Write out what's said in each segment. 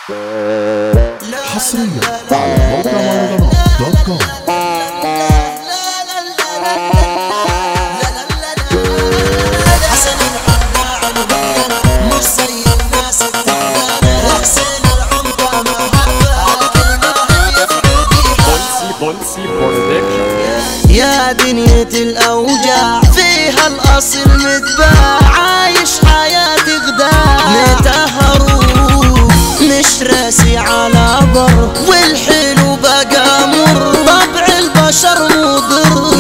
حصريا على موقع مهرجانات دوت كوم حسن العمدة عمدة مش زي الناس التعبانة حسين العمدة محبة كل ما هي في Bonsi Bonsi Production يا دنيا الأوجاع فيها الأصل متباع عايش حياتي غداع متهروب مش راسي على بر والحلو بقى مر طبع البشر مضر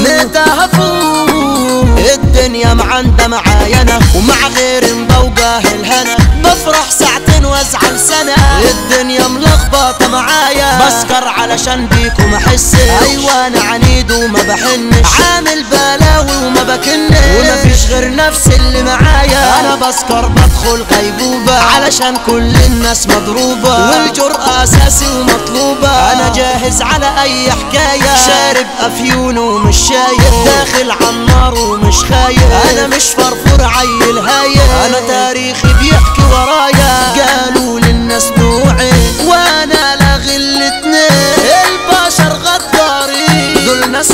متهفوب الدنيا معندة معاينة ومع غير مبوقاه الهنا بفرح ساعتين وازعل سنة الدنيا ملخبطة معايا بسكر علشان بيكم احس ايوه انا عنيد وما بحنش عامل بلاوي وما بكنش وما فيش غير نفسي اللي معايا انا بسكر بدخل غيبوبة علشان كل الناس مضروبة والجرأة اساسي ومطلوبة انا جاهز على اي حكاية شارب افيون ومش شايف داخل عالنار ومش خايف انا مش فرفور عيل هايل انا تاريخي بيحكي ورايا قالوا للناس نوعين وانا لاغي الاتنين البشر غدارين دول ناس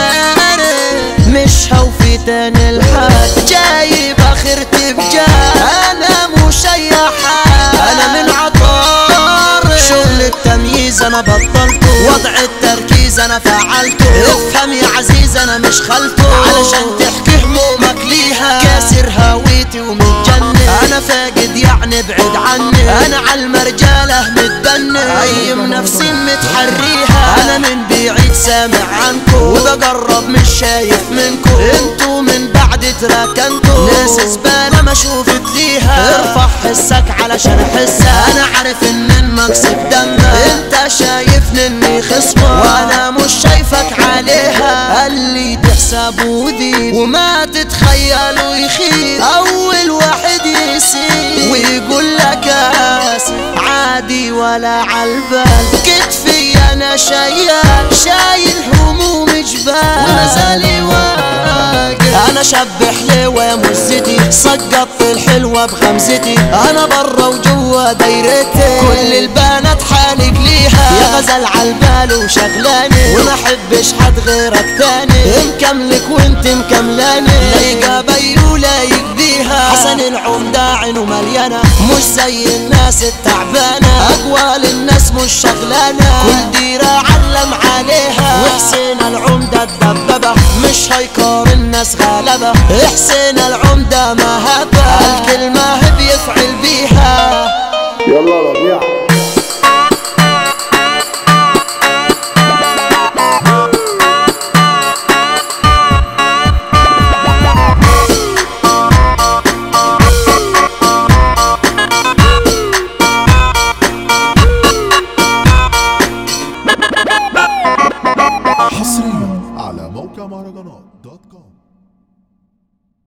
عجارب مش هوفي تاني الحال جايب اخرتي بجاه انا مش اي حال انا من عطار شغل التمييز انا بطلته وضع التركيز انا فعلته افهم يا عزيز انا مش خلته علشان تحكي همومك ليها كاسر هويتي ومتجنن انا فاقد يعني ابعد عني انا عالمرجاله متبنن ايم نفسي متحريها انا من بعيد سامع عنكو وبقرب مش شايف منكو انتو من بعد تراكنتو ناس زبالة ما شوفت ليها ارفع حسك علشان احسها انا عارف ان المكسب دمك انت شايفني اني خصمة وانا مش شايفك عليها اللي تحسبه ذيب وما تتخيلوا يخيب اول واحد يسيب ويقول لك آسف عادي ولا عالبال كتفي انا شيال شايل هموم جبال ونزالي واقف انا شبح لوا مزتي سقطت الحلوة بخمستي انا برا وجوا دايرتي كل البنات حالق ليها يا غزل عالبال وشغلاني وما احبش حد غيرك تاني مكملك وانت مكملاني لايقة بيو لايق بيها حسن العمدة عينه مليانة مش زي الناس التعبانة اقوال الناس مش شغلانة كل ديرة علم عليها وحسين العمدة الدبابة مش هيقارن الناس غلبة حسين العمدة مهبة الكلمة هي بيفعل بيها يلا ربيع حصريا على موقع مهرجانات